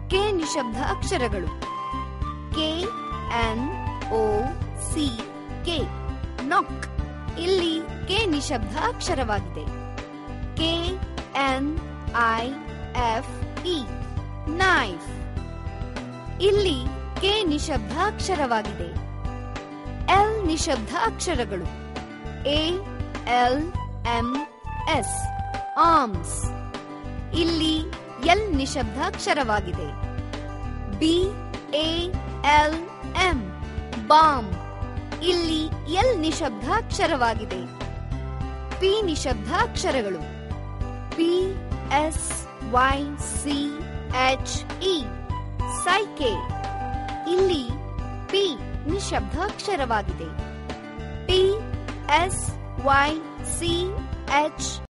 K ನಿಶಬ್ದ ಅಕ್ಷರಗಳು K N O C K knock ಇಲ್ಲಿ ಕೆ ನಿಶಬ್ದ ಅಕ್ಷರವಾಗಿದೆ K N I F E knife ಇಲ್ಲಿ ಕೆ ನಿಶಬ್ದ ಅಕ್ಷರವಾಗಿದೆ ಎಲ್ ನಿಶಬ್ದ ಅಕ್ಷರಗಳು A L M S alms ಇಲ್ಲಿ ಎಲ್ ನಿಶಬ್ದ ಅಕ್ಷರವಾಗಿದೆ ಬಿ ಎ ಎಲ್ ಎಂ ಬಾಂಬ್ ಇಲ್ಲಿ ಎಲ್ ನಿಶಬ್ದ ಅಕ್ಷರವಾಗಿದೆ ಪಿ ನಿಶಬ್ದ ಅಕ್ಷರಗಳು P S Y C H E psyche ಇಲ್ಲಿ ಪಿ ನಿಶಬ್ದ ಅಕ್ಷರವಾಗಿದೆ P S Y C H